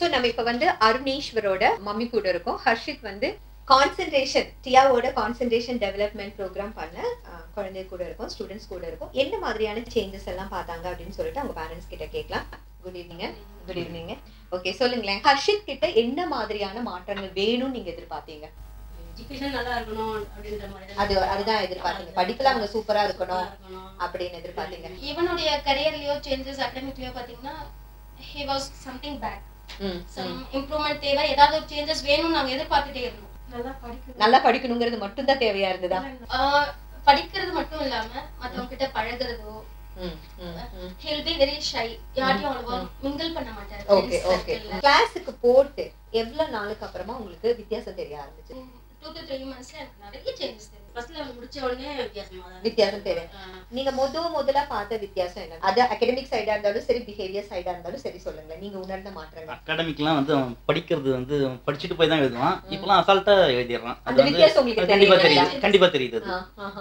So நம்ம இப்ப வந்து அருணேஸ்வரோட மம்மி கூட இருக்கோம் ஹர்ஷித் வந்து கான்சென்ட்ரேஷன் டியாவோட கான்சென்ட்ரேஷன் டெவலப்மெண்ட் ப்ரோக்ராம் பண்ண அஹ், குழந்தை கூட இருக்கும் ஸ்டூடெண்ட்ஸ் கூட இருக்கும் என்ன மாதிரியான சேஞ்சஸ் எல்லாம் பார்த்தாங்க அப்படின்னு சொல்லிட்டு அவங்க பேரண்ட்ஸ் கிட்ட கேட்கலாம் good evening good evening okay சொல்லுங்களேன் ஹர்ஷித் கிட்ட என்ன மாதிரியான மாற்றங்கள் வேணும்னு நீங்க எதிர்பார்த்தீங்க எஜுகேஷன் நல்லா இருக்கணும் அப்படின்ற மாதிரி அது அதுதான் எதிர்பார்த்தீங்க படிப்புல அவங்க சூப்பரா இருக்கணும் இருக்கணும் அப்படின்னு எதிர்பார்த்தீங்க இவனுடைய கரியர்லயோ சேஞ்சஸ் அகாடமிக்லயோ பாத்தீங்கன்னா he was something back hmm, some hmm. Improvement தேவை ஏதாவது ஒரு சேஞ்சஸ் வேணும்னு நாங்க எதிர்பார்த்துட்டே இருந்தோம் நல்லா படிக்கணும் நல்லா படிக்கணுங்கிறது மட்டும்தான் தேவையா இருந்ததா படிக்கிறது மட்டும் இல்லாம மத்தவங்க கிட்ட பழகுறதோ ம், ம், ம். ஹில் பி வெரி ஷை யாரையும் அவ்வளவா மிங்கிள் பண்ண மாட்டாரு ஓகே ஓகே கிளாஸுக்கு போட்டு எவ்வளவு நாளுக்கு அப்புறமா உங்களுக்கு வித்தியாசம் தெரிய ஆரம்பிச்சு டூ டு த்ரீ மந்த்ஸ்ல எனக்கு நிறைய சேஞ்சஸ் தெரியும் ஃபர்ஸ்ட் லெவல் முடிச்ச உடனே வித்தியாசமா தான் வித்தியாசம் தெரியும் நீங்க முத முதல்ல பார்த்த வித்தியாசம் என்ன அது அகடமிக் சைடா இருந்தாலும் சரி பிஹேவியர் சைடா இருந்தாலும் சரி சொல்லுங்களேன் நீங்க உணர்ந்த மாற்றங்கள் அகாடமிக்லாம் வந்து அவன் படிக்கிறது வந்து அவன் படிச்சுட்டு போய் தான் எழுதுவான் இப்பெல்லாம் அசால்ட்டா எழுதிடுறான் அந்த அது வந்து வித்தியாசம் உங்களுக்கு அது கண்டிப்பா தெரியல தெரியுது கண்டிப்பா தெரியுது அது.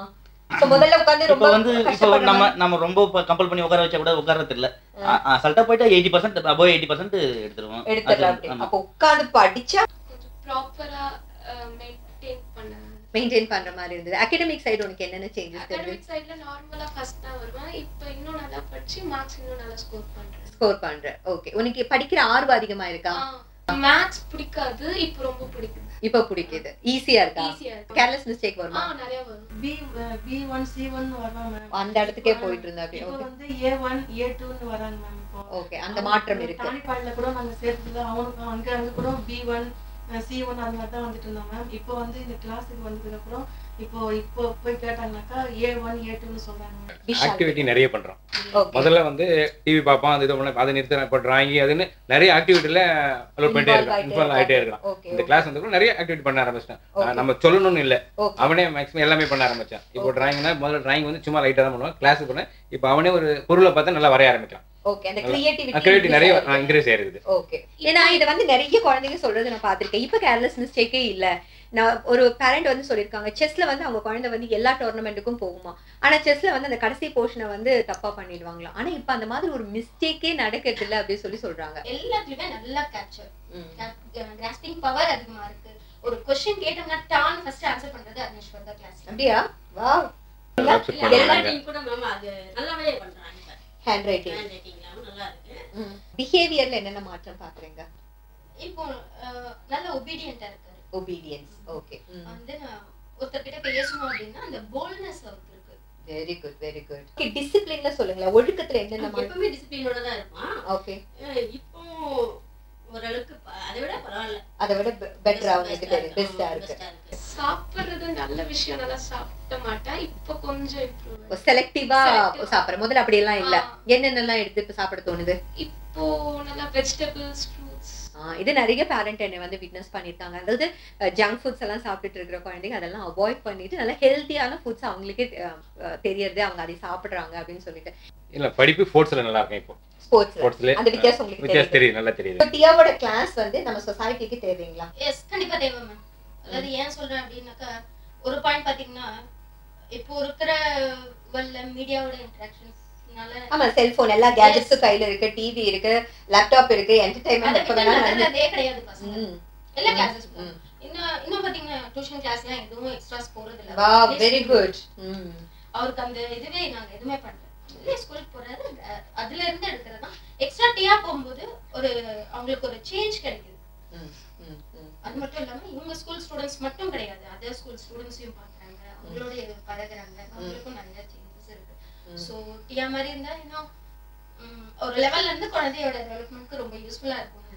சோ முதல்ல உட்கார்ந்து இப்போ ரொம்ப வந்து இப்போ கஷ்டப்படுற நம்ம மாதிரி- நம்ம ரொம்ப கம்பல் பண்ணி உட்கார வச்சா கூட உட்காரது இல்ல அசால்ட்டா போயிட்டு eighty percent above eighty percent எடுத்துருவோம் எடுத்துடலாம் அது- அப்படி ஆமா. அப்ப உட்கார்ந்து படிச்சா கொஞ்சம் ப்ராப்பரா மெயின்டைன் பண்ண மெயின்டைன் பண்ற மாதிரி இருந்தது அகடமிக் சைடு உனக்கு என்னென்ன சேஞ்சஸ் தெரிஞ்சு அகாடமிக் சைடுல நார்மலா ஃபர்ஸ்ட் தான் வருவேன் இப்போ இன்னும் நல்லா படிச்சு மார்க்ஸ் இன்னும் நல்லா ஸ்கோர் பண்றேன் ஸ்கோர் பண்ற ஓகே உனக்கு படிக்கிற ஆர்வம் அதிகமா இருக்கா மேத்ஸ் பிடிக்காது இப்போ ரொம்ப பிடிக்குது இப்ப பிடிக்குது ஈஸியா இருக்கா ஈஸியா இருக்கு கேர்லெஸ் மிஸ்டேக் ஆ வருமா நிறைய வரும் B B one C one வர்றாங்க மேம் அந்த இடத்துக்கே போயிட்டு இருந்தா அப்படி இப்போ ஓகே வந்து ஏ ஒன் ஏ டூன்னு வராங்க மேம் இப்போ ஓகே அந்த மாற்றம் இருக்கு தானிப்பாடில கூட நாங்க சேர்த்ததுல அவனுக்கு அங்க அங்க கூட பி ஒன் சி ஒன் அந்த மாதிரி தான் வந்துட்டு இருந்தோம் மேம் இப்போ வந்து இந்த கிளாஸுக்கு வந்ததுக்கு அப்புறம் இப்போ இப்போ போய் கேட்டாங்கனாக்கா ஏ ஒன் ஏ டூன்னு சொல்றாங்க விஷால் ஆக்டிவிட்டி நிறைய பண்றோம் ஓகே முதல்ல வந்து டிவி பார்ப்பான் அது இது பண்ண அதை நிறுத்துறேன் இப்போ டிராயிங் அதுன்னு நிறைய ஆக்டிவிட்டில அலோட் பண்ணிட்டே இருக்கான் இன்வால்வ் ஆகிட்டே இருக்கான் ஓகே இந்த கிளாஸ் வந்து கூட நிறைய ஆக்டிவிட்டி பண்ண ஆரம்பிச்சிட்டேன் Okay. நம்ம சொல்லணும்னு இல்ல ஓகே அவனே மேக்ஸிமம் எல்லாமே பண்ண ஆரம்பிச்சான் இப்போ Okay. டிராயிங்னா முதல்ல டிராயிங் வந்து சும்மா லைட்டா தான் பண்ணுவான் கிளாஸ் பண்ண இப்போ அவனே ஒரு பொருளை பார்த்தா நல்லா வரைய ஆரம்பிக்கலாம் ஓகே அந்த கிரியேட்டிவிட்டி கிரியேட்டிவ் நிறைய இன்க்ரீஸ் ஆயிருக்குது ஓகே ஏன்னா இதை வந்து நிறைய குழந்தைங்க சொல்றது நான் பார்த்திருக்கேன் இப்ப கேர்லெஸ் மிஸ்டேக்கே இல்ல நான் ஒரு பேரண்ட் வந்து சொல்லியிருக்காங்க செஸ்ல வந்து அவங்க குழந்தை வந்து எல்லா டோர்னமெண்ட்டுக்கும் போகுமா ஆனா செஸ்ல வந்து அந்த கடைசி போர்ஷனை வந்து தப்பா பண்ணிடுவாங்களாம் ஆனா இப்ப அந்த மாதிரி ஒரு மிஸ்டேக்கே நடக்கிறது இல்ல அப்படின்னு சொல்லி சொல்றாங்க எல்லாத்துலயுமே நல்லா கேப்சர் ம். கிராஸ்பிங் பவர் அதிகமா இருக்கு ஒரு கொஸ்டின் கேட்டோம்னா டான் ஃபர்ஸ்ட் ஆன்சர் பண்றது அக்னேஸ்வர் தான் கிளாஸ் அப்படியா வா Accept பண்ணுவாங்க. கூட மேம் அது நல்லாவே பண்றாங்க ஹேண்ட் ரைட்டிங் ஹேண்ட் ரைட்டிங்லாம் நல்லா இருக்கு பிஹேவியர்ல என்னென்ன மாற்றம் பாக்குறீங்க இப்போ அஹ், நல்ல ஒபீடியண்டா இருக்காரு ஒபீடியன்ஸ் ஓகே வந்து நான் ஒருத்தர்கிட்ட பேசணும் அப்படின்னா அந்த போல்ட்னஸ் அவருக்கு இருக்கு வெரி குட் வெரி குட் டிசிப்ளின்ல சொல்லுங்களேன் ஒழுக்கத்துல என்னென்ன மாற்றம் எப்பவுமே டிசிப்ளினோட தான் இருப்பான் ஓகே அஹ் இப்போ ஓரளவுக்கு ப- அதை விட பரவாயில்ல அதை விட பெட்டரா அவங்களுக்கு தெரியும் பெஸ்டா இருக்கு பெஸ்டா இருக்கு சாப்பிடுறது நல்ல விஷயம் நல்லா சாப்பிட மாட்டேன் இப்போ கொஞ்சம் இம்ப்ரூவ் செலக்டிவா Selective. சாப்பிடுற முதல்ல அப்படி எல்லாம் இல்ல ஆ. என்னென்னலாம் எடுத்து இப்ப சாப்பிட தோணுது இப்போ நல்லா வெஜிடபிள்ஸ் ஃப்ரூட்ஸ் ஆ, இது நிறைய பேரண்ட் என்னை வந்து விட்னஸ் பண்ணிருக்காங்க அதாவது ஜங்க் ஃபுட்ஸ் எல்லாம் சாப்பிட்டுட்டு இருக்கிற குழந்தைங்க அதெல்லாம் அவாய்ட் பண்ணிட்டு நல்லா ஹெல்த்தியான ஃபுட்ஸ் அவங்களுக்கே அஹ், அஹ், தெரியறது அவங்க அதை சாப்பிடுறாங்க அப்படின்னு சொல்லிட்டு இல்ல படிப்பு ஸ்போர்ட்ஸ்ல நல்லா இருக்கும் இப்போ ஸ்போர்ட்ஸ் ஸ்போர்ட்ஸ்ல அந்த வித்தியாசம் உங்களுக்கு வித்தியாசம் தெரியுது தெரியுது நல்லா தெரியுது இப்ப டியாவோட கிளாஸ் வந்து நம்ம சொசைட்டிக்கு தேவைங்களா எஸ் கண்டிப்பா தேவை மேம் அதாவது ஏன் சொல்றேன் அப்படின்னாக்கா ஒரு பாயிண்ட் பாத்தீங்கன்னா இப்போ இருக்கிற வேர்ல்ட்ல மீடியாவோட இன்டராக்ஷன்ஸ்னால ஆமா செல்போன் எல்லா கேஜெட்ஸும் கையில இருக்கு டிவி இருக்கு லேப்டாப் இருக்கு அதை என்டர்டைன்மெண்ட் விட்டு எப்ப வேணாலும் நகர்றதே கிடையாது பசங்க ம், எல்லா ம், கிளாஸஸ் ம். இன்னும் இன்னும் பாத்தீங்கன்னா டியூஷன் கிளாஸ்லாம் எதுவும் எக்ஸ்ட்ராஸ் போறது இல்ல வா At least வெரி குட் ம் அவருக்கு அந்த இதுவே நாங்க எதுவுமே பண்ணல இல்ல ஸ்கூலுக்கு போறாரு அஹ் அதுல இருந்து எடுக்கிறது தான் எக்ஸ்ட்ரா டீயா போகும்போது ஒரு அவங்களுக்கு ஒரு சேஞ்ச் கிடைக்குது ம், ம், ம். அது மட்டும் இல்லாம இவங்க ஸ்கூல் ஸ்டூடெண்ட்ஸ் மட்டும் கிடையாது அதர் ஸ்கூல் ஸ்டூடெண்ட்ஸையும் பாக்குறாங்க அவங்களோட இது பழகுறாங்க அவங்களுக்கும் நிறைய சேஞ்சஸ் இருக்கு ம். ஸோ டியா மாதிரி இருந்தா இன்னும் ம், ஒரு லெவல்ல இருந்து குழந்தையோட டெவலப்மெண்ட்க்கு ரொம்ப யூஸ்ஃபுல்லா இருக்கும்